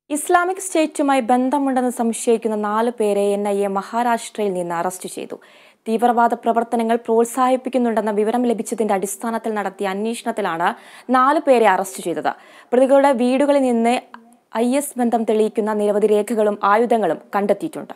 Islamic സ്റ്റേറ്റുമായി ബന്ധമുണ്ടെന്ന് സംശയിക്കുന്ന നാല് പേരെ എൻ ഐ എ മഹാരാഷ്ട്രയിൽ നിന്ന് അറസ്റ്റ് ചെയ്തു തീവ്രവാദ പ്രവർത്തനങ്ങൾ പ്രോത്സാഹിപ്പിക്കുന്നുണ്ടെന്ന വിവരം ലഭിച്ചതിന്റെ അടിസ്ഥാനത്തിൽ നടത്തിയ അന്വേഷണത്തിലാണ് നാല് പേരെ അറസ്റ്റ് ചെയ്തത് പ്രതികളുടെ വീടുകളിൽ നിന്ന് ഐ എസ് ബന്ധം തെളിയിക്കുന്ന നിരവധി രേഖകളും ആയുധങ്ങളും കണ്ടെത്തിയിട്ടുണ്ട്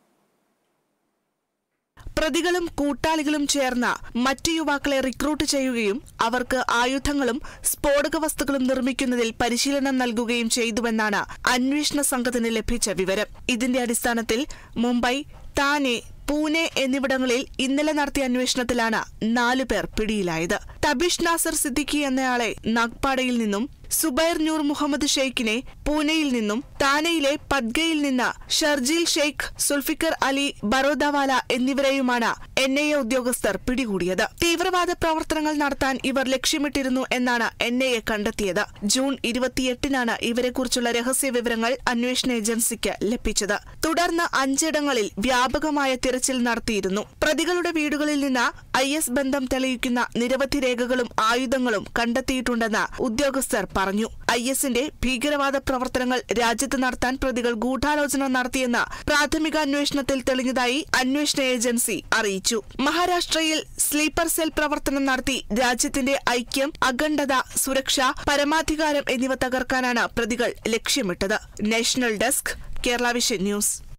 പ്രതികളും കൂട്ടാളികളും ചേർന്ന് മറ്റു യുവാക്കളെ റിക്രൂട്ട് ചെയ്യുകയും അവർക്ക് ആയുധങ്ങളും സ്ഫോടക വസ്തുക്കളും നിർമ്മിക്കുന്നതിൽ പരിശീലനം നൽകുകയും ചെയ്തുവെന്നാണ് അന്വേഷണ സംഘത്തിന് ലഭിച്ച വിവരം ഇതിന്റെ അടിസ്ഥാനത്തിൽ മുംബൈ താനെ പൂനെ എന്നിവിടങ്ങളിൽ ഇന്നലെ നടത്തിയ അന്വേഷണത്തിലാണ് നാലുപേർ പിടിയിലായത് തബിഷ് നാസർ സിദ്ദിഖി എന്നയാളെ നാഗ്പാടയിൽ നിന്നും സുബൈർ നൂർ മുഹമ്മദ് ഷെയ്ഖിനെ പൂനെയിൽ നിന്നും താനെയിലെ പദ്ഗയിൽ നിന്ന് ഷർജീൽ ഷെയ്ഖ് സുൽഫിക്കർ അലി ബറോദാവാല എന്നിവരെയുമാണ് എൻ ഐ എ ഉദ്യോഗസ്ഥർ പിടികൂടിയത് തീവ്രവാദ പ്രവർത്തനങ്ങൾ നടത്താൻ ഇവർ ലക്ഷ്യമിട്ടിരുന്നു എന്നാണ് എൻ ഐ എ കണ്ടെത്തിയത് ജൂൺ ഇരുപത്തിയെട്ടിനാണ് ഇവരെക്കുറിച്ചുള്ള രഹസ്യ വിവരങ്ങൾ അന്വേഷണ ഏജൻസിക്ക് ലഭിച്ചത് തുടർന്ന് അഞ്ചിടങ്ങളിൽ വ്യാപകമായ തിരച്ചിൽ നടത്തിയിരുന്നു പ്രതികളുടെ വീടുകളിൽ നിന്ന് ഐ എസ് ബന്ധം തെളിയിക്കുന്ന നിരവധി രേഖകളും ആയുധങ്ങളും കണ്ടെത്തിയിട്ടുണ്ടെന്ന് ഉദ്യോഗസ്ഥർ പറഞ്ഞു ഐ എസിന്റെ ഭീകരവാദ പ്രവർത്തനങ്ങൾ രാജ്യത്ത് നടത്താൻ പ്രതികൾ ഗൂഢാലോചന നടത്തിയെന്ന് പ്രാഥമിക അന്വേഷണത്തിൽ തെളിഞ്ഞതായി അന്വേഷണ ഏജൻസി അറിയിച്ചു മഹാരാഷ്ട്രയിൽ സ്ലീപ്പർ സെൽ പ്രവർത്തനം നടത്തി രാജ്യത്തിന്റെ ഐക്യം അഖണ്ഡത സുരക്ഷ പരമാധികാരം എന്നിവ തകർക്കാനാണ് പ്രതികൾ ലക്ഷ്യമിട്ടത് national desk Kerala vision news